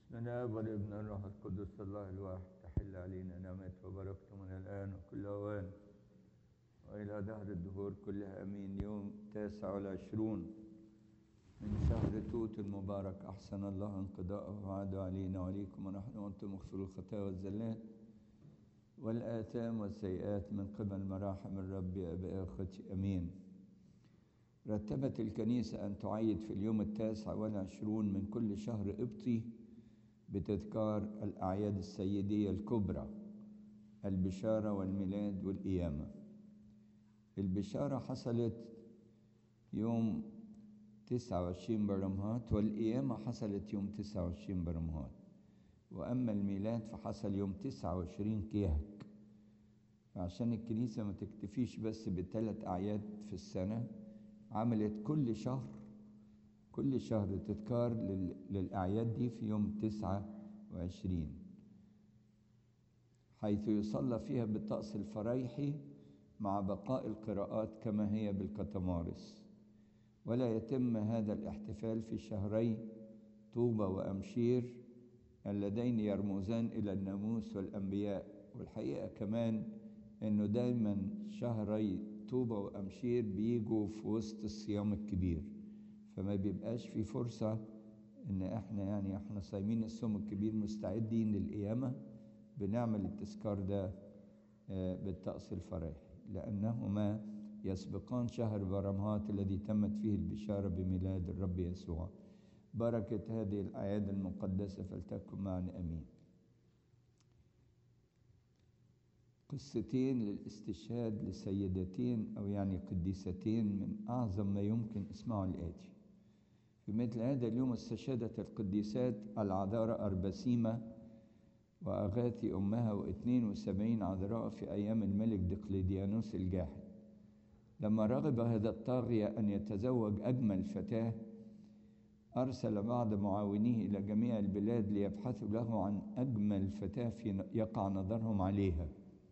من الاب والابن والروح القدس الله الواحد تحل علينا نعمته وبركته من الان وكل اوان والى دهر الدهور كلها امين يوم تاسع والعشرون من شهر توت المبارك احسن الله انقضاءه وعاد علينا وعليكم ونحن وانتم مغفر الخطايا والزلات والآثام والسيئات من قبل مراحم الرب يا أبا أخوتي أمين رتبت الكنيسة أن تعيد في اليوم التاسع والعشرون من كل شهر قبطي بتذكار الأعياد السيدية الكبرى البشارة والميلاد والقيامة البشارة حصلت يوم 29 برمهات والقيامة حصلت يوم 29 برمهات وأما الميلاد فحصل يوم 29 كيهك فعشان الكنيسة ما تكتفيش بس بالثلاث أعياد في السنة عملت كل شهر كل شهر تذكار للأعياد دي في يوم 29 حيث يصلى فيها بالطقس الفريحي مع بقاء القراءات كما هي بالكتمارس ولا يتم هذا الاحتفال في شهري طوبة وأمشير اللذين يرمزان إلى الناموس والأنبياء والحقيقة كمان إنه دايما شهري طوبة وأمشير بيجوا في وسط الصيام الكبير فما بيبقاش في فرصة إن إحنا يعني إحنا صايمين الصوم الكبير مستعدين للقيامة بنعمل التذكار ده بالطقس الفريحي لأنهما يسبقان شهر برمهات الذي تمت فيه البشارة بميلاد الرب يسوع بركة هذه الأعياد المقدسة فلتكن معنا أمين قصتين للاستشهاد لسيدتين أو يعني قديستين من أعظم ما يمكن اسمعوا الآتي في مثل هذا اليوم استشهدت القديسات العذارى أربسيمة وأغاثي أمها واثنين وسبعين عذراء في أيام الملك دقلديانوس الجاحد لما رغب هذا الطاغية أن يتزوج أجمل فتاة أرسل بعض معاونيه إلى جميع البلاد ليبحثوا له عن أجمل فتاة في يقع نظرهم عليها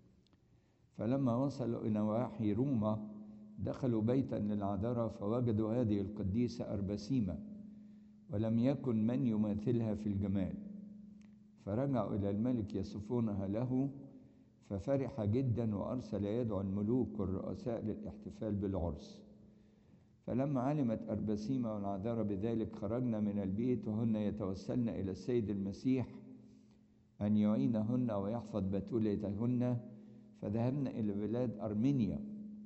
فلما وصلوا إلى نواحي روما دخلوا بيتا للعذراء فوجدوا هذه القديسة أربسيمة ولم يكن من يماثلها في الجمال فرجعوا إلى الملك يصفونها له ففرح جدا وأرسل يدعو الملوك والرؤساء للاحتفال بالعرس فلما علمت أربسيمة والعذارى بذلك خرجنا من البيت وهن يتوسلن إلى السيد المسيح أن يعينهن ويحفظ بتولتهن فذهبنا إلى بلاد أرمينيا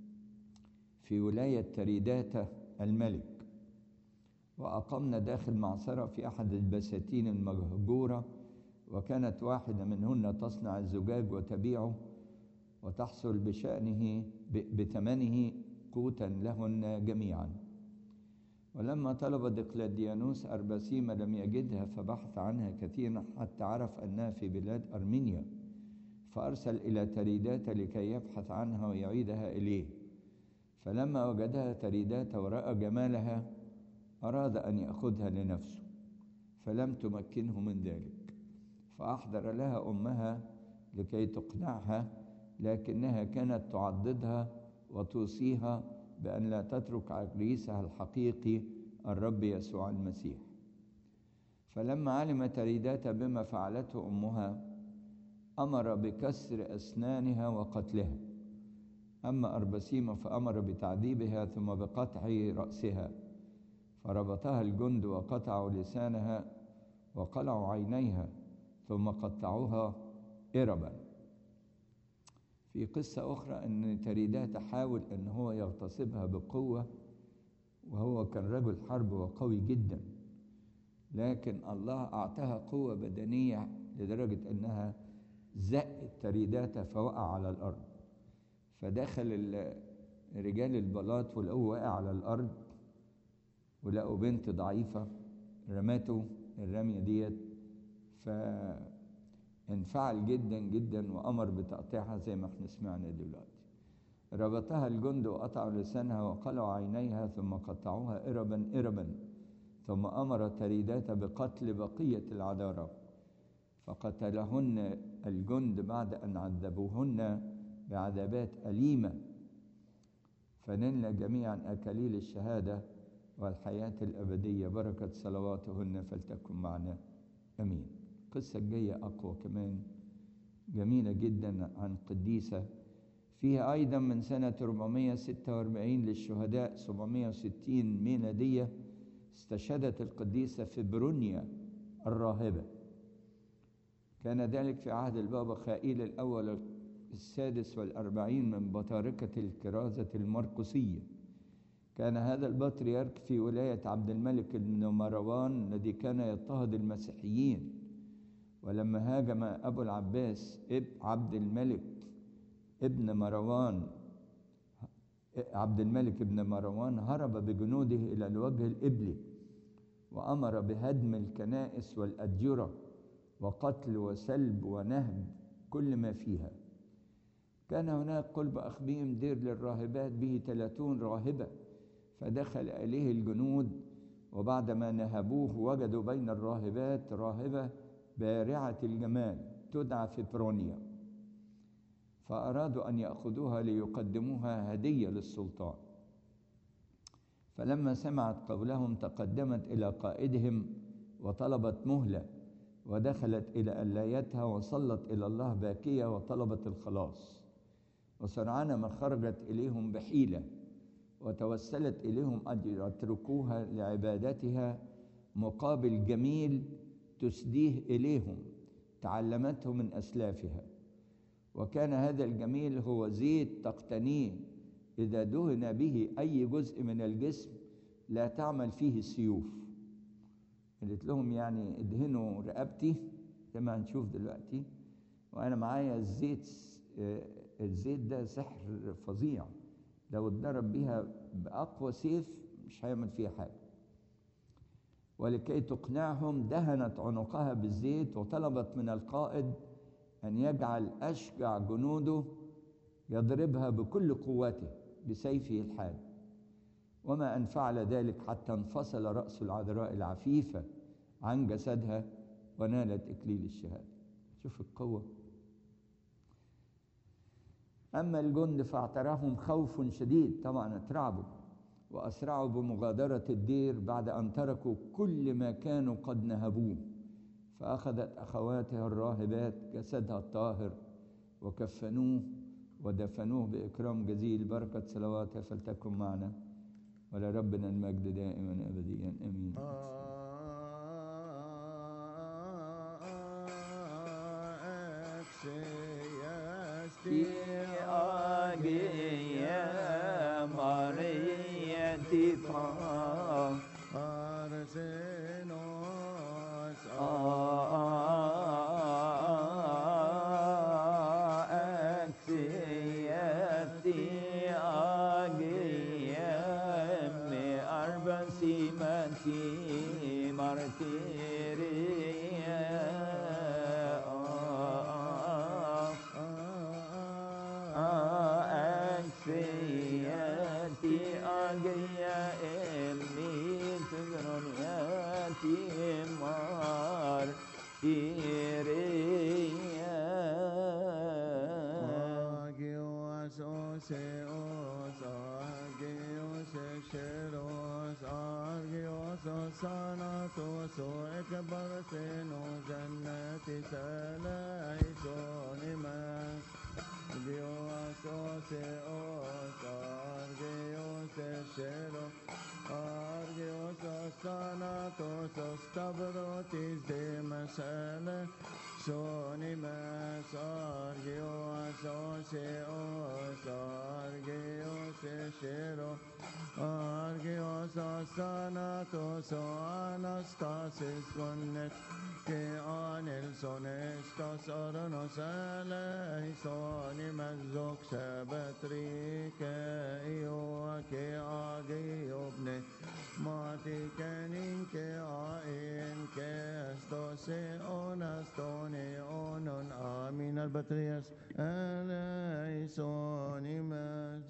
في ولاية تريداتا الملك وأقمنا داخل معصرة في أحد البساتين المهجورة وكانت واحدة منهن تصنع الزجاج وتبيعه وتحصل بشأنه بثمنه قوتا لهن جميعا ولما طلب دقلديانوس أربسيمة لم يجدها فبحث عنها كثيرا حتى عرف أنها في بلاد أرمينيا فأرسل إلى تريدات لكي يبحث عنها ويعيدها إليه فلما وجدها تريدات ورأى جمالها أراد أن يأخذها لنفسه فلم تمكنه من ذلك فأحضر لها أمها لكي تقنعها لكنها كانت تعضدها وتوصيها بأن لا تترك عريسها الحقيقي الرب يسوع المسيح فلما علم تريدات بما فعلته أمها أمر بكسر أسنانها وقتلها أما أربسيمة فأمر بتعذيبها ثم بقطع رأسها فربطها الجند وقطعوا لسانها وقلعوا عينيها ثم قطعوها إربا في قصة أخرى أن تريدات حاول أن هو يغتصبها بقوة وهو كان رجل حرب وقوي جدا لكن الله أعطاها قوة بدنية لدرجة أنها زقت تريدات فوقع على الأرض فدخل رجال البلاط ولقوه واقع على الأرض ولقوا بنت ضعيفة رمته الرمية ديت فانفعل جدا جدا وأمر بتقطيعها زي ما احنا سمعنا دلوقتي ربطها الجند وقطعوا لسانها وقلعوا عينيها ثم قطعوها إربا إربا ثم أمر تريدات بقتل بقية العذارى فقتلهن الجند بعد أن عذبوهن بعذابات أليمة فنلنا جميعا أكاليل الشهادة والحياة الأبدية بركة صلواتهن فلتكن معنا أمين القصة الجاية أقوى كمان جميلة جدا عن قديسة فيها أيضا من سنة 446 للشهداء 760 ميلادية استشهدت القديسة فبرونيا الراهبة كان ذلك في عهد البابا خائيل الأول السادس والأربعين من بطاركة الكرازة المرقسية كان هذا البطريرك في ولاية عبد الملك بن مروان الذي كان يضطهد المسيحيين ولما هاجم أبو العباس ابن عبد الملك ابن مروان عبد الملك بن مروان هرب بجنوده إلى الوجه الإبلي وأمر بهدم الكنائس والأديرة وقتل وسلب ونهب كل ما فيها كان هناك قلب أخبيم دير للراهبات به ثلاثون راهبة فدخل إليه الجنود وبعدما نهبوه وجدوا بين الراهبات راهبة بارعة الجمال تدعى فبرونيا فأرادوا أن يأخذوها ليقدموها هدية للسلطان فلما سمعت قولهم تقدمت إلى قائدهم وطلبت مهلة ودخلت إلى ألايتها وصلت إلى الله باكية وطلبت الخلاص وسرعان ما خرجت إليهم بحيلة وتوسلت إليهم أن يتركوها لعبادتها مقابل جميل تسديه إليهم تعلمته من أسلافها وكان هذا الجميل هو زيت تقتنيه إذا دهن به أي جزء من الجسم لا تعمل فيه السيوف قلت لهم يعني ادهنوا رقبتي زي ما هنشوف دلوقتي وأنا معايا الزيت الزيت ده سحر فظيع لو اتضرب بيها بأقوى سيف مش هيعمل فيها حاجة ولكي تقنعهم دهنت عنقها بالزيت وطلبت من القائد أن يجعل أشجع جنوده يضربها بكل قوته بسيفه الحاد وما أن فعل ذلك حتى انفصل رأس العذراء العفيفة عن جسدها ونالت إكليل الشهادة شوف القوة أما الجند فاعتراهم خوف شديد طبعا اترعبوا وأسرعوا بمغادرة الدير بعد أن تركوا كل ما كانوا قد نهبوه فأخذت أخواتها الراهبات جسدها الطاهر وكفنوه ودفنوه بإكرام جزيل بركة صلواتها فلتكن معنا ولربنا المجد دائما أبديا أمين Patrias eleisonimas.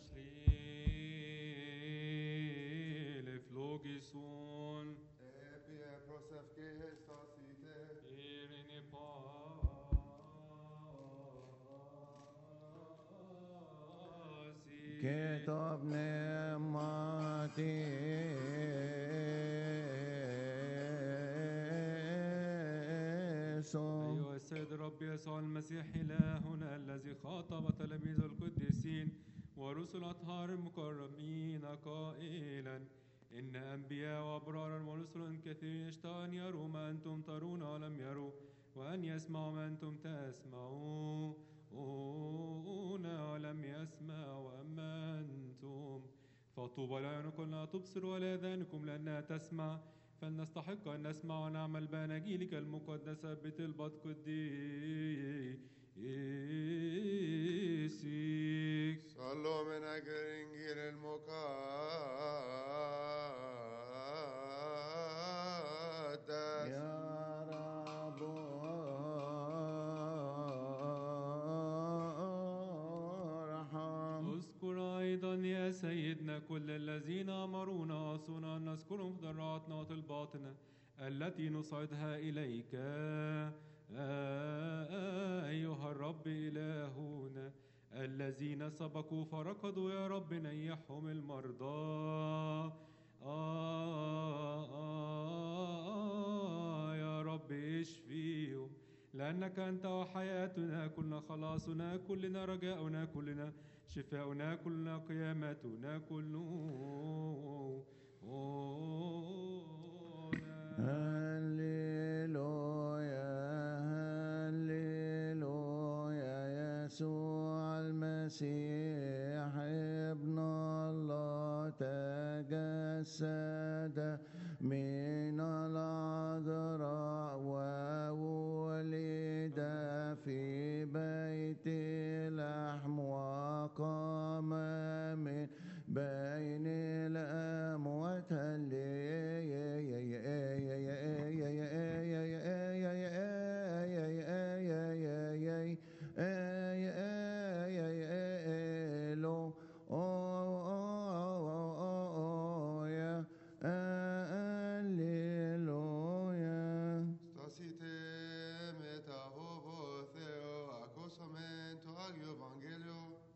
Lille flogison, Επίε προσευχή σταθείτε, ειρήνη πάση. και το πνεύμα يسوع أيها السيد الرب يسوع المسيح إلهنا الذي خاطب تلاميذ القديسين ورسل أطهار المكرمين قائلا إن أنبياء وأبرارا ورسل كثير يشتهون أن يروا ما أنتم ترون ولم يروا وأن يسمعوا ما أنتم تسمعون ولم يسمعوا أما أنتم فطوبى لعيونكم لا تبصر ولا آذانكم لأنها تسمع فلنستحق أن نسمع ونعمل بأناجيلك المقدسة بطلبة قديسك صلوا من أجل إنجيل المقدس يا رب ارحم اذكر أيضا يا سيدنا كل الذين أمرونا أصونا أن نذكرهم في ضرعاتنا وطلباتنا التي نصعدها إليك أيها الرب إلهنا الذين سبقوا فركضوا يا رب نيحهم المرضى آه آه يا رب اشفيهم لأنك أنت وحياتنا كلنا خلاصنا كلنا رجاؤنا كلنا شفاؤنا كلنا قيامتنا كلنا هللويا هللويا يسوع المسيح ابن الله تجسد من العذراء وولد في بيت لحم وقام من بين الأموات Alleluia. Stasite metahovo theo acosament agio evangelio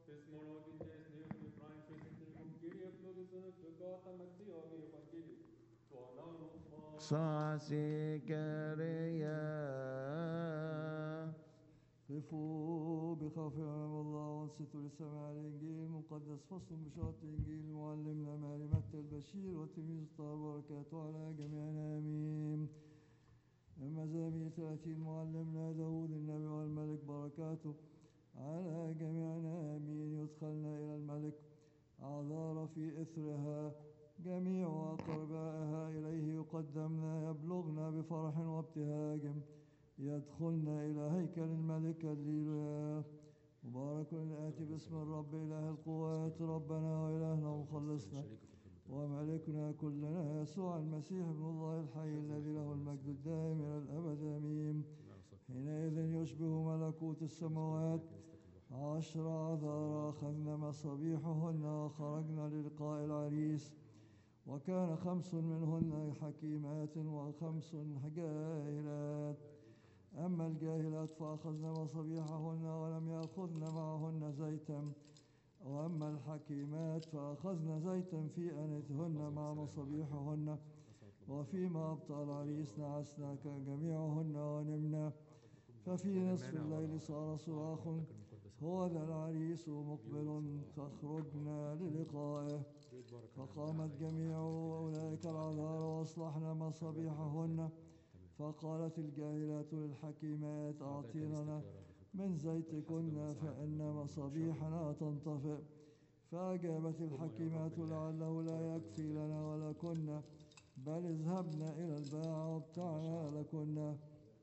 Sasikeria. قفوا بخوف امام الله وانصتوا لسماع الانجيل المقدس فصل بشرط الانجيل معلمنا ماري متى البشير وتلميذ الطاهر بركاته على جميعنا امين المزامير 30 معلمنا داود النبي والملك بركاته على جميعنا امين يدخلنا الى الملك اعذار في اثرها جميع اقربائها اليه يقدمنا يبلغنا بفرح وابتهاج يدخلنا إلى هيكل الملك الليلويا مبارك الآتي باسم الرب إله القوات ربنا وإلهنا ومخلصنا وملكنا كلنا يسوع المسيح ابن الله الحي الذي له المجد الدائم إلى الأبد آمين حينئذ يشبه ملكوت السماوات عشر عذارى أخذنا مصابيحهن وخرجنا للقاء العريس وكان خمس منهن حكيمات وخمس جاهلات أما الجاهلات فأخذن مصابيحهن ولم يأخذن معهن زيتا وأما الحكيمات فأخذن زيتا في أنتهن مع مصابيحهن وفيما أبطأ العريس نعسنا كجميعهن ونمنا ففي نصف الليل صار صراخ هو ذا العريس مقبل فاخرجنا للقائه فقامت جميع أولئك العذارى وأصلحنا مصابيحهن فقالت الجاهلات للحكيمات أعطيننا من زيتكن فإن مصابيحنا تنطفئ فأجابت الحكيمات لعله لا يكفي لنا ولكن بل اذهبنا إلى الباع وابتعنا لكن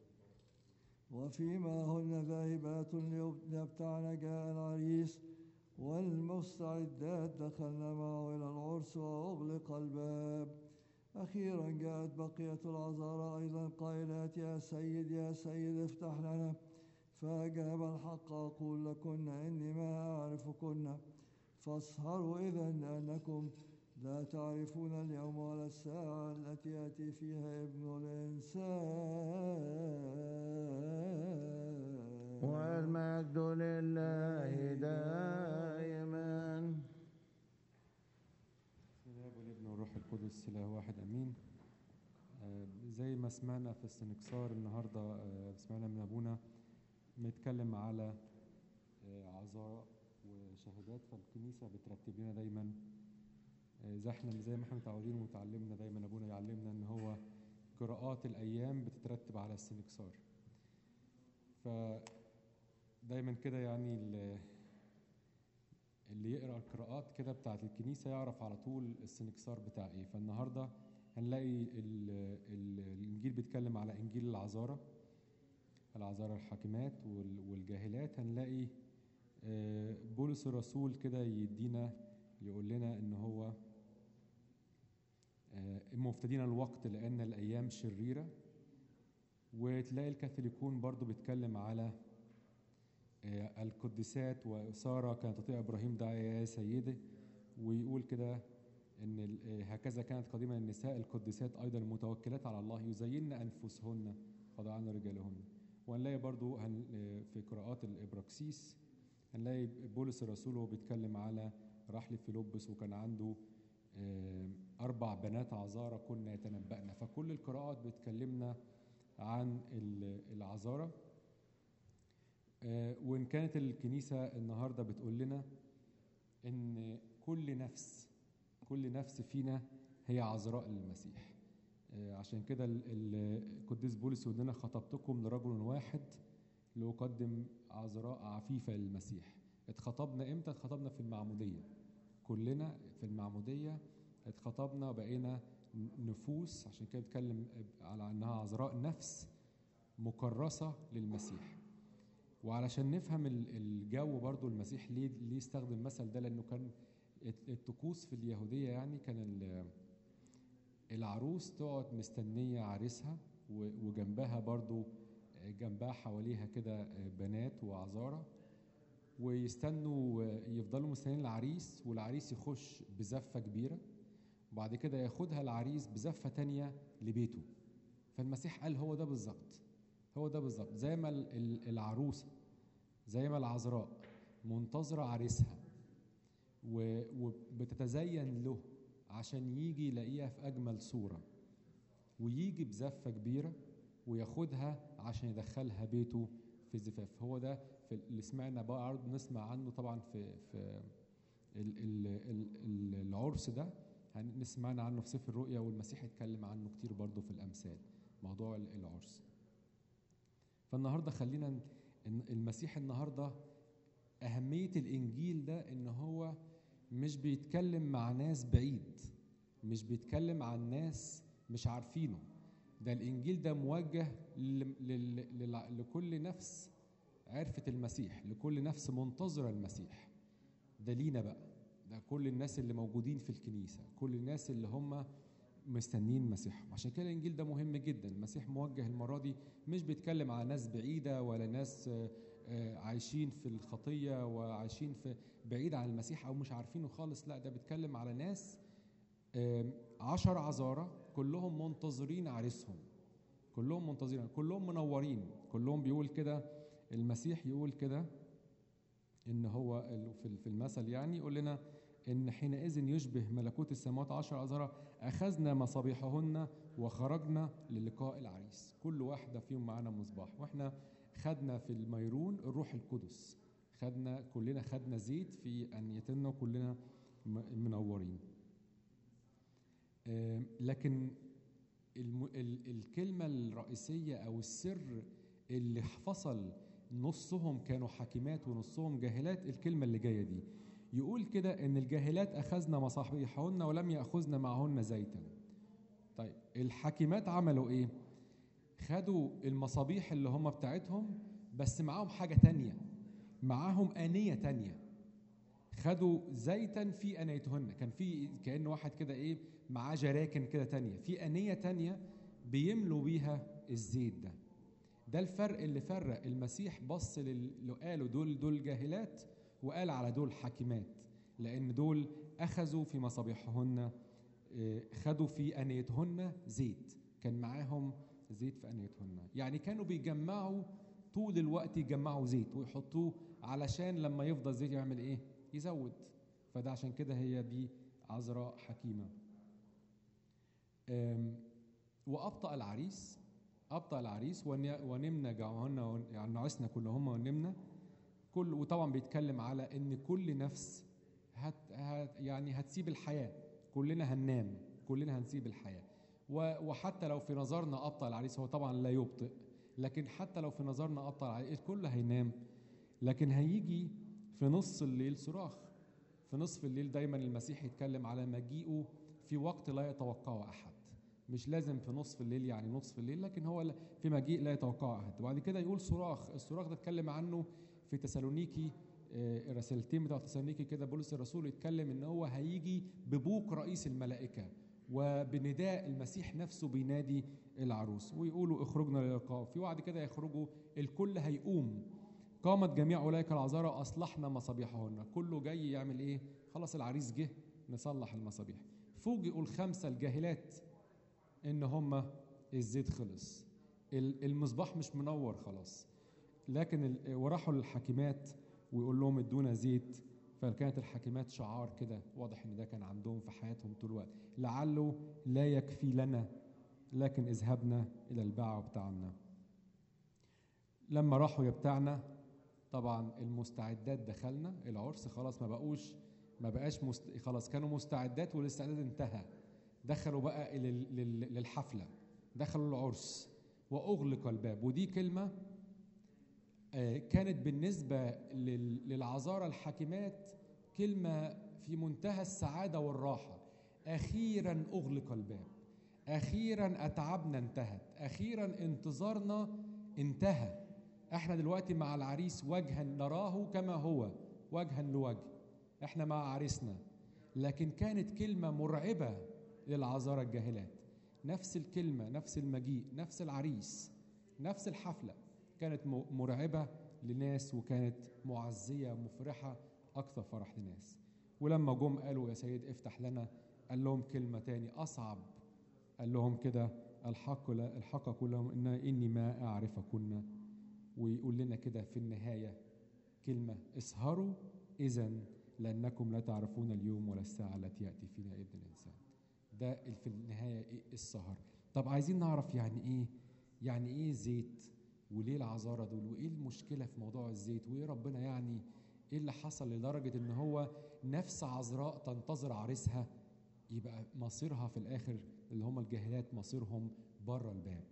وفيما هن ذاهبات ليبتعن جاء العريس والمستعدات دخلنا معه إلى العرس وأغلق الباب أخيرا جاءت بقية العذارى أيضا قائلات يا سيد يا سيد افتح لنا فأجاب الحق أقول لكن إني ما أعرفكن فاسهروا إذا لأنكم لا تعرفون اليوم ولا الساعة التي يأتي فيها ابن الإنسان والمجد لله دائما بسم الله والابن والروح القدس اله واحد امين آه، زي ما سمعنا في السنكسار النهارده آه، سمعنا من ابونا بنتكلم على آه، عزاء وشهادات فالكنيسه بترتب لنا دايما آه، زي احنا زي ما احنا متعودين ومتعلمنا دايما ابونا يعلمنا ان هو قراءات الايام بتترتب على السنكسار ف دايما كده يعني ال- اللي يقرا القراءات كده بتاعت الكنيسه يعرف على طول السنكسار بتاع ايه فالنهارده هنلاقي ال ال الانجيل بيتكلم على انجيل العذاره العذاره الحاكمات وال- والجاهلات هنلاقي آه، بولس الرسول كده يدينا يقول لنا ان هو آه، مفتدين الوقت لان الايام شريره وتلاقي الكاثوليكون برضو بيتكلم على آه، القديسات وسارة كانت تطيع إبراهيم دعا يا سيدي ويقول كده إن ال- آه، هكذا كانت قديما النساء القديسات أيضا المتوكلات على الله يزين أنفسهن خضعان رجالهن وهنلاقي برضو هن آه، في قراءات الإبراكسيس هنلاقي بولس الرسول وهو بيتكلم على رحل فيلبس وكان عنده آه، أربع بنات عذارى كنا يتنبأنا فكل القراءات بتكلمنا عن ال- العذارى آه، وإن كانت الكنيسة النهاردة بتقول لنا إن كل نفس كل نفس فينا هي عذراء للمسيح آه، عشان كده ال- ال- القديس بولس يقول لنا خطبتكم لرجل واحد لأقدم عذراء عفيفة للمسيح اتخطبنا امتى؟ اتخطبنا في المعمودية كلنا في المعمودية اتخطبنا بقينا ن- نفوس عشان كده بتكلم على انها عذراء نفس مكرسة للمسيح وعلشان نفهم ال- الجو برضو المسيح ليه ليه استخدم المثل ده لانه كان الت- الطقوس في اليهوديه يعني كان ال- العروس تقعد مستنيه عريسها و- وجنبها برضو جنبها حواليها كده بنات وعذارى ويستنوا يفضلوا مستنيين العريس والعريس يخش بزفه كبيره وبعد كده ياخدها العريس بزفه تانية لبيته فالمسيح قال هو ده بالظبط هو ده بالظبط زي ما ال- ال- العروسه زي ما العذراء منتظره عريسها و- وبتتزين له عشان يجي يلاقيها في اجمل صوره ويجي بزفه كبيره وياخدها عشان يدخلها بيته في زفاف هو ده في اللي سمعنا برضه نسمع عنه طبعا في في ال- ال- ال- ال- العرس ده هنسمعنا عنه في سفر الرؤيا والمسيح اتكلم عنه كتير برضه في الامثال موضوع ال- العرس فالنهارده خلينا ن- إن المسيح النهارده أهمية الإنجيل ده إن هو مش بيتكلم مع ناس بعيد مش بيتكلم عن ناس مش عارفينه ده الإنجيل ده موجه لل- لل- لل- لكل نفس عرفت المسيح لكل نفس منتظرة المسيح ده لينا بقى ده كل الناس اللي موجودين في الكنيسة كل الناس اللي هم مستنين مسيحهم عشان كده الانجيل ده مهم جدا المسيح موجه المره دي مش بيتكلم على ناس بعيده ولا ناس آه، آه، عايشين في الخطيه وعايشين في بعيد عن المسيح او مش عارفينه خالص لا ده بيتكلم على ناس آم، عشر عذارى كلهم منتظرين عريسهم كلهم منتظرين كلهم منورين كلهم بيقول كده المسيح يقول كده ان هو ال- في في المثل يعني يقول لنا ان حينئذ يشبه ملكوت السماوات عشر عذارى اخذنا مصابيحهن وخرجنا للقاء العريس كل واحده فيهم معانا مصباح واحنا خدنا في الميرون الروح القدس خدنا كلنا خدنا زيت في انيتنا وكلنا م- منورين آم، لكن الم... ال... الكلمة الرئيسية أو السر اللي فصل نصهم كانوا حاكمات ونصهم جاهلات الكلمة اللي جاية دي يقول كده إن الجاهلات أخذنا مصابيحهن ولم يأخذن معهن زيتا طيب الحاكمات عملوا إيه؟ خدوا المصابيح اللي هم بتاعتهم بس معاهم حاجة تانية معاهم آنية تانية خدوا زيتا في انيتهن كان في كان واحد كده ايه معاه جراكن كده تانية في انيه تانية بيملوا بيها الزيت ده ده الفرق اللي فرق المسيح بص للي قالوا دول دول جاهلات وقال على دول حاكمات لان دول اخذوا في مصابيحهن آه، خدوا في انيتهن زيت كان معاهم زيت في انيتهن يعني كانوا بيجمعوا طول الوقت يجمعوا زيت ويحطوه علشان لما يفضل زيت يعمل ايه يزود فده عشان كده هي دي عذراء حكيمة أم، وابطا العريس ابطا العريس ون- ونمنا جوعهن ون- يعني نعسنا كلهما ونمنا كل وطبعا بيتكلم على ان كل نفس هت هت يعني هتسيب الحياه كلنا هننام كلنا هنسيب الحياه و- وحتى لو في نظرنا ابطا العريس هو طبعا لا يبطئ لكن حتى لو في نظرنا ابطا العريس الكل هينام لكن هيجي في نص الليل صراخ في نصف الليل دايما المسيح يتكلم على مجيئه في وقت لا يتوقعه احد مش لازم في نصف الليل يعني نصف الليل لكن هو لا- في مجيء لا يتوقعه احد وبعد كده يقول صراخ الصراخ ده اتكلم عنه في تسالونيكي آه، الرسالتين بتاع تسالونيكي كده بولس الرسول يتكلم ان هو هيجي ببوق رئيس الملائكه وبنداء المسيح نفسه بينادي العروس ويقولوا اخرجنا للقاء في وعد كده يخرجوا الكل هيقوم قامت جميع اولئك العذارى اصلحنا مصابيحهن كله جاي يعمل ايه خلاص العريس جه نصلح المصابيح فوجئوا الخمسه الجاهلات ان هم الزيت خلص ال- المصباح مش منور خلاص لكن ال- وراحوا للحاكمات ويقول لهم ادونا زيت فكانت الحاكمات شعار كده واضح ان ده كان عندهم في حياتهم طول الوقت لعله لا يكفي لنا لكن اذهبنا الى الباعة بتاعنا لما راحوا يبتعنا طبعا المستعدات دخلنا العرس خلاص ما بقوش ما بقاش مست... خلاص كانوا مستعدات والاستعداد انتهى دخلوا بقى لل... لل... للحفلة دخلوا العرس وأغلق الباب ودي كلمة آه، كانت بالنسبة لل... للعذارى الحاكمات كلمة في منتهى السعادة والراحة أخيرا أغلق الباب أخيرا أتعبنا انتهت أخيرا انتظارنا انتهى احنا دلوقتي مع العريس وجها نراه كما هو وجها لوجه احنا مع عريسنا لكن كانت كلمة مرعبة للعذارى الجاهلات نفس الكلمة نفس المجيء نفس العريس نفس الحفلة كانت م- مرعبة لناس وكانت معزية مفرحة أكثر فرح لناس ولما جم قالوا يا سيد افتح لنا قال لهم كلمة تاني أصعب قال لهم كده الحق لا الحق أقول لهم إن إني ما أعرفكن ويقول لنا كده في النهاية كلمة اسهروا إذا لأنكم لا تعرفون اليوم ولا الساعة التي يأتي فيها ابن الإنسان ده في النهاية إيه السهر طب عايزين نعرف يعني إيه يعني إيه زيت وليه العذارى دول وإيه المشكلة في موضوع الزيت وإيه ربنا يعني إيه اللي حصل لدرجة إن هو نفس عذراء تنتظر عريسها يبقى مصيرها في الآخر اللي هم الجاهلات مصيرهم بره الباب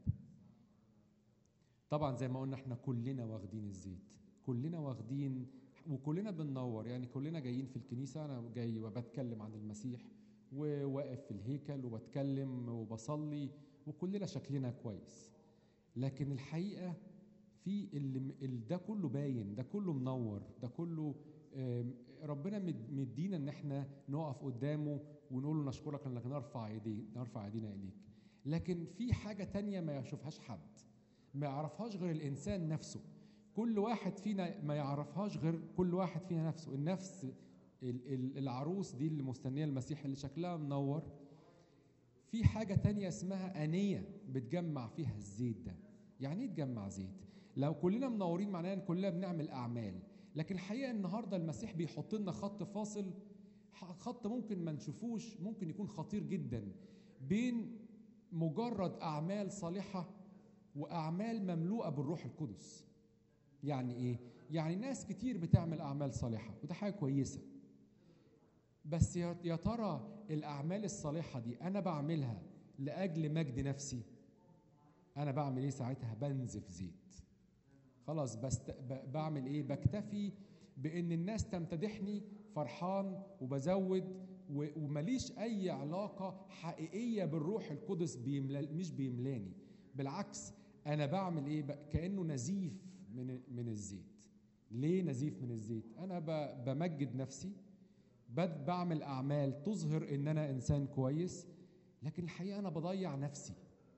طبعا زي ما قلنا احنا كلنا واخدين الزيت كلنا واخدين وكلنا بننور يعني كلنا جايين في الكنيسة أنا جاي وبتكلم عن المسيح وواقف في الهيكل وبتكلم وبصلي وكلنا شكلنا كويس لكن الحقيقة في اللي ال- ده كله باين ده كله منور ده كله آم، ربنا مد- مدينا ان احنا نقف قدامه ونقول له نشكرك انك نرفع ايدي نرفع ايدينا اليك لكن في حاجة تانية ما يشوفهاش حد ما يعرفهاش غير الانسان نفسه كل واحد فينا ما يعرفهاش غير كل واحد فينا نفسه النفس ال- ال- العروس دي اللي مستنيه المسيح اللي شكلها منور في حاجة تانية اسمها أنية بتجمع فيها الزيت ده يعني ايه تجمع زيت لو كلنا منورين معناه ان كلنا بنعمل أعمال لكن الحقيقة النهاردة المسيح بيحط لنا خط فاصل ح- خط ممكن ما نشوفوش ممكن يكون خطير جدا بين مجرد أعمال صالحة وأعمال مملوءة بالروح القدس يعني ايه يعني ناس كتير بتعمل اعمال صالحه وده حاجه كويسه بس يا يا ترى الاعمال الصالحه دي انا بعملها لاجل مجد نفسي انا بعمل ايه ساعتها بنزف زيت خلاص بس بعمل ايه بكتفي بان الناس تمتدحني فرحان وبزود و- ومليش اي علاقه حقيقيه بالروح القدس بيملا مش بيملاني بالعكس انا بعمل ايه ب- كانه نزيف من من الزيت ليه نزيف من الزيت انا ب- بمجد نفسي بد- بعمل اعمال تظهر ان انا انسان كويس لكن الحقيقه انا بضيع نفسي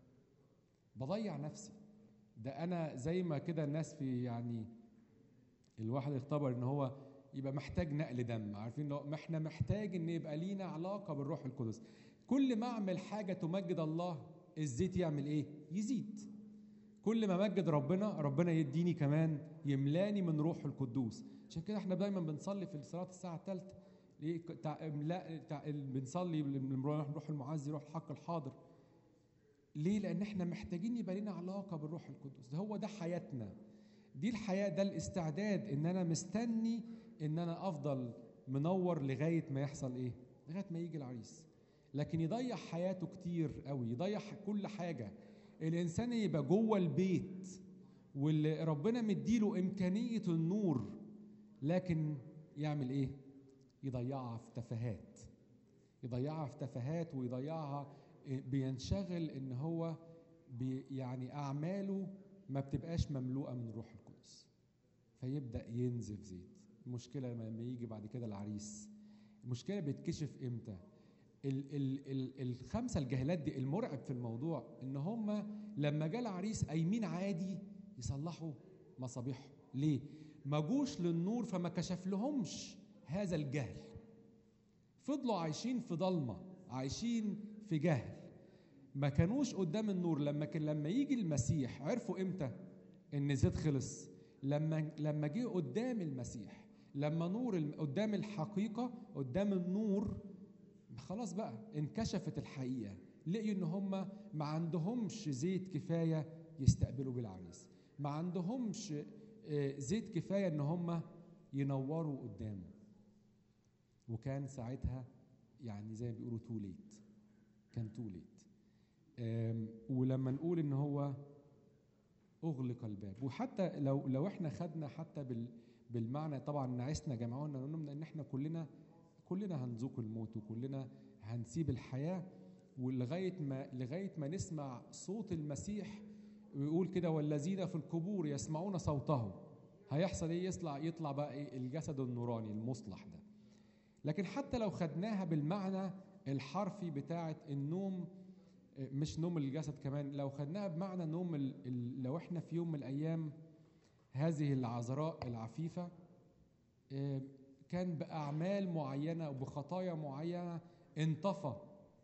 بضيع نفسي ده انا زي ما كده الناس في يعني الواحد اختبر ان هو يبقى محتاج نقل دم عارفين لو ما احنا محتاج ان يبقى لينا علاقه بالروح القدس كل ما اعمل حاجه تمجد الله الزيت يعمل ايه يزيد كل ما مجد ربنا ربنا يديني كمان يملاني من روح القدوس عشان كده احنا دايما بنصلي في صلاه الساعه الثالثه ليه تع... لا تع... بنصلي من روح المعزي روح الحق الحاضر ليه لان احنا محتاجين يبقى لنا علاقه بالروح القدس ده هو ده حياتنا دي الحياه ده الاستعداد ان انا مستني ان انا افضل منور لغايه ما يحصل ايه لغايه ما يجي العريس لكن يضيع حياته كتير قوي يضيع كل حاجه الانسان يبقى جوه البيت واللي ربنا مديله امكانيه النور لكن يعمل ايه يضيعها في تفاهات يضيعها في تفاهات ويضيعها بينشغل ان هو بي يعني اعماله ما بتبقاش مملوءه من الروح القدس فيبدا ينزف زيت المشكله لما يجي بعد كده العريس المشكله بتكشف امتى ال ال ال الخمسه الجاهلات دي المرعب في الموضوع ان هم لما جه العريس قايمين عادي يصلحوا مصابيحهم ليه ما جوش للنور فما كشف لهمش هذا الجهل فضلوا عايشين في ضلمه عايشين في جهل ما كانوش قدام النور لما كان لما يجي المسيح عرفوا امتى ان زيت خلص لما لما جه قدام المسيح لما نور الم- قدام الحقيقه قدام النور خلاص بقى انكشفت الحقيقه لقيوا ان هم ما عندهمش زيت كفايه يستقبلوا بالعريس ما عندهمش آه، زيت كفايه ان هم ينوروا قدامه وكان ساعتها يعني زي ما بيقولوا تو ليت كان تو ليت ولما نقول ان هو اغلق الباب وحتى لو لو احنا خدنا حتى بال بالمعنى طبعا نعسنا جمعونا نقولنا ان احنا كلنا كلنا هنذوق الموت وكلنا هنسيب الحياه ولغايه ما لغايه ما نسمع صوت المسيح ويقول كده والذين في القبور يسمعون صوته هيحصل ايه يطلع يطلع بقى إيه الجسد النوراني المصلح ده لكن حتى لو خدناها بالمعنى الحرفي بتاعه النوم آه، مش نوم الجسد كمان لو خدناها بمعنى نوم ال... ال... لو احنا في يوم من الايام هذه العذراء العفيفه آه، كان باعمال معينه وبخطايا معينه انطفى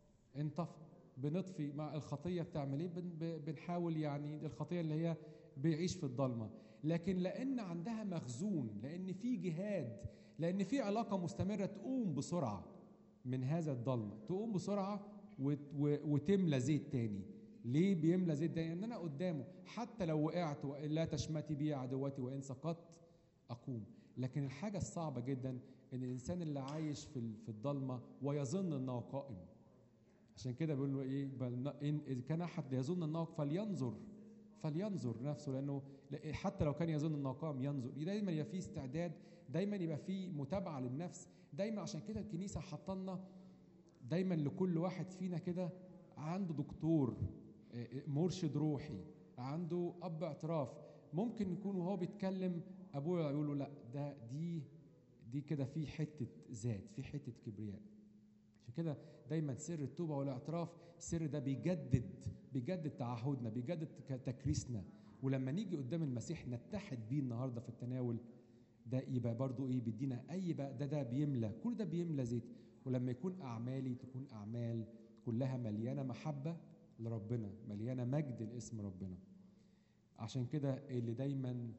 انطفى بنطفي مع الخطيه بتعمل ايه بن... ب- بنحاول يعني الخطيه اللي هي بيعيش في الضلمه لكن لان عندها مخزون لان في جهاد لان في علاقه مستمره تقوم بسرعه من هذا الضلمه تقوم بسرعه وت... و... وتملى زيت تاني ليه بيملى زيت تاني ان انا قدامه حتى لو وقعت و- لا تشمتي بي عدوتي وان سقطت اقوم لكن الحاجه الصعبه جدا ان الانسان اللي عايش في ال- في الضلمه ويظن انه قائم عشان كده بيقول له ايه بل ن- ان اذا كان احد يظن انه فلينظر فلينظر نفسه لانه لا- حتى لو كان يظن انه قائم ينظر دايما يبقى فيه استعداد دايما يبقى فيه متابعه للنفس دايما عشان كده الكنيسه حاطلنا دايما لكل واحد فينا كده عنده دكتور آه، آه، مرشد روحي عنده اب اعتراف ممكن يكون وهو بيتكلم ابويا يقول له لا ده دي دي كده في حته ذات في حته كبرياء عشان كده دايما سر التوبه والاعتراف السر ده بيجدد بيجدد تعهدنا بيجدد ك- تكريسنا ولما نيجي قدام المسيح نتحد بيه النهارده في التناول ده يبقى برضو ايه بيدينا اي بقى ده ده بيملى كل ده بيملى زيت ولما يكون اعمالي تكون اعمال كلها مليانه محبه لربنا مليانه مجد لاسم ربنا عشان كده اللي دايما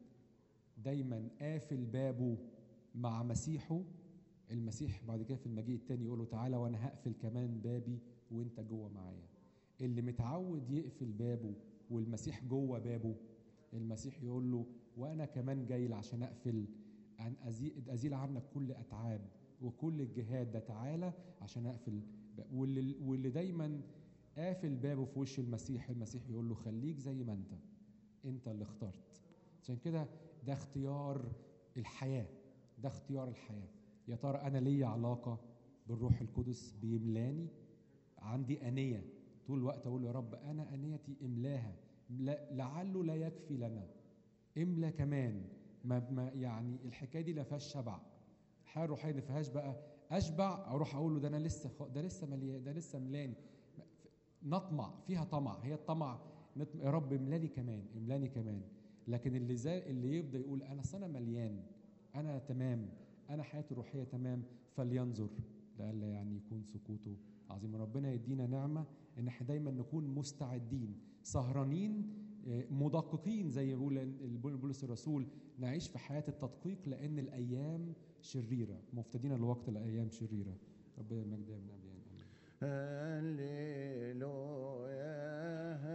دايما قافل بابه مع مسيحه المسيح بعد كده في المجيء التاني يقول له تعالى وانا هقفل كمان بابي وانت جوه معايا اللي متعود يقفل بابه والمسيح جوه بابه المسيح يقول له وانا كمان جاي عشان اقفل عن أزيل, ازيل عنك كل اتعاب وكل الجهاد ده تعالى عشان اقفل باب. واللي, واللي دايما قافل بابه في وش المسيح المسيح يقول له خليك زي ما انت انت اللي اخترت عشان كده ده اختيار الحياه ده اختيار الحياه يا ترى انا ليا علاقه بالروح القدس بيملاني عندي انيه طول الوقت اقول يا رب انا انيتي املاها لا- لعله لا يكفي لنا املى كمان ما ما يعني الحكايه دي لا فيهاش شبع الحياه الروحيه ما فيهاش بقى اشبع اروح اقول له ده انا لسه خ... ده لسه مليان ده لسه ملاني نطمع فيها طمع هي الطمع نطمع يا رب املاني كمان املاني كمان لكن اللي زي اللي يفضل يقول انا أصل انا مليان انا تمام انا حياتي الروحيه تمام فلينظر لئلا يعني يكون سكوته عظيم ربنا يدينا نعمه ان احنا دايما نكون مستعدين سهرانين آه، مدققين زي ما بيقول بولس الرسول نعيش في حياه التدقيق لان الايام شريره مفتدين الوقت الايام شريره ربنا المجد من ابيان امين هللويا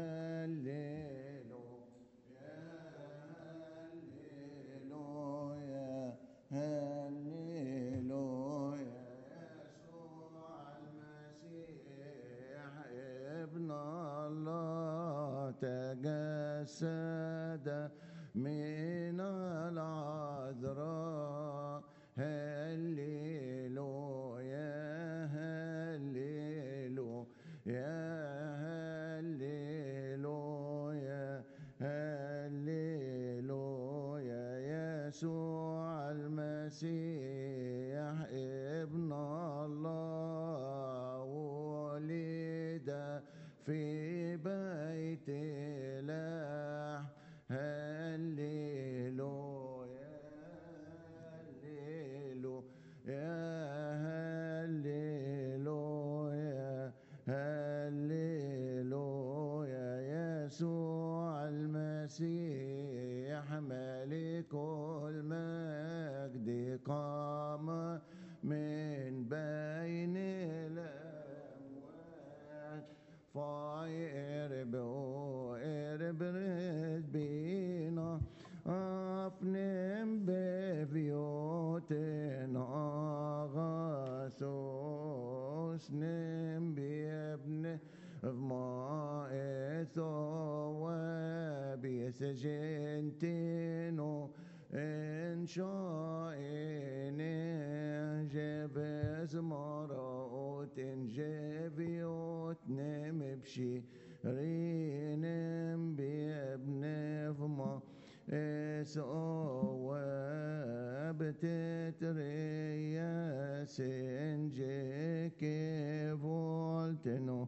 يسوع المسيح ابن الله ولد في بيت لح هللويا هللويا هللويا هللويا يسوع المسيح ملك المجد قام من بين الأموات فايرب وإرب بينا أفنم بفيوتنا غاسوس نم بيبن ما ثواب يسجنتينو إن شاء جبز مرأوت جبيوت نم بشي رينم بيبن فما سواب تتريا سنجك فولتنو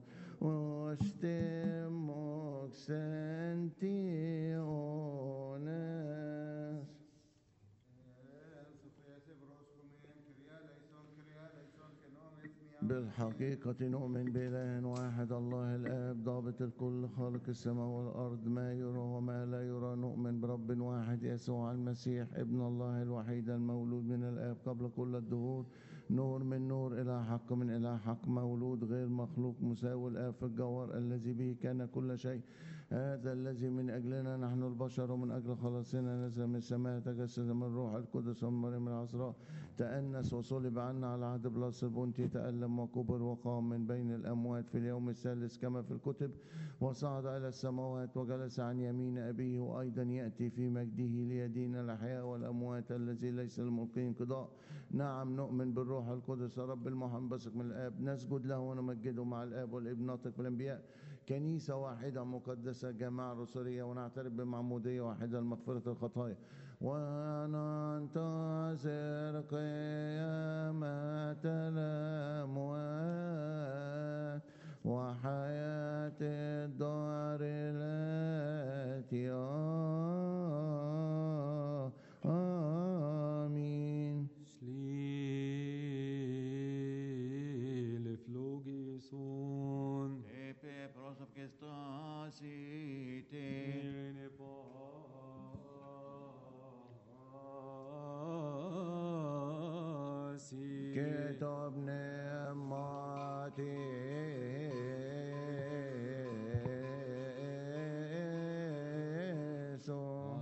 واشتمك سنتيونس بالحقيقة نؤمن بإله واحد الله الآب ضابط الكل خالق السماء والأرض ما يرى وما لا يرى نؤمن برب واحد يسوع المسيح ابن الله الوحيد المولود من الآب قبل كل الدهور نور من نور إلى حق من إلى حق مولود غير مخلوق مساوي الآب في الجوهر الذي به كان كل شيء هذا الذي من أجلنا نحن البشر ومن أجل خلاصنا نزل من السماء تجسد من روح القدس ومن مريم العذراء تأنس وصلب عنا على عهد بلاس البنطي تألم وكبر وقام من بين الأموات في اليوم الثالث كما في الكتب وصعد إلى السماوات وجلس عن يمين أبيه وأيضا يأتي في مجده ليدين الأحياء والأموات الذي ليس للملقين انقضاء نعم نؤمن بالروح القدس رب المحمد بثق من الآب نسجد له ونمجده مع الآب والابن ناطق بالأنبياء كنيسة واحدة مقدسة جماعة رسولية ونعترف بمعمودية واحدة لمغفرة الخطايا وننتظر قيامة الأموات وحياة الدار التي آمين Slile flogison. Epe prosop que stasite Irene pasi. كتب نعمتي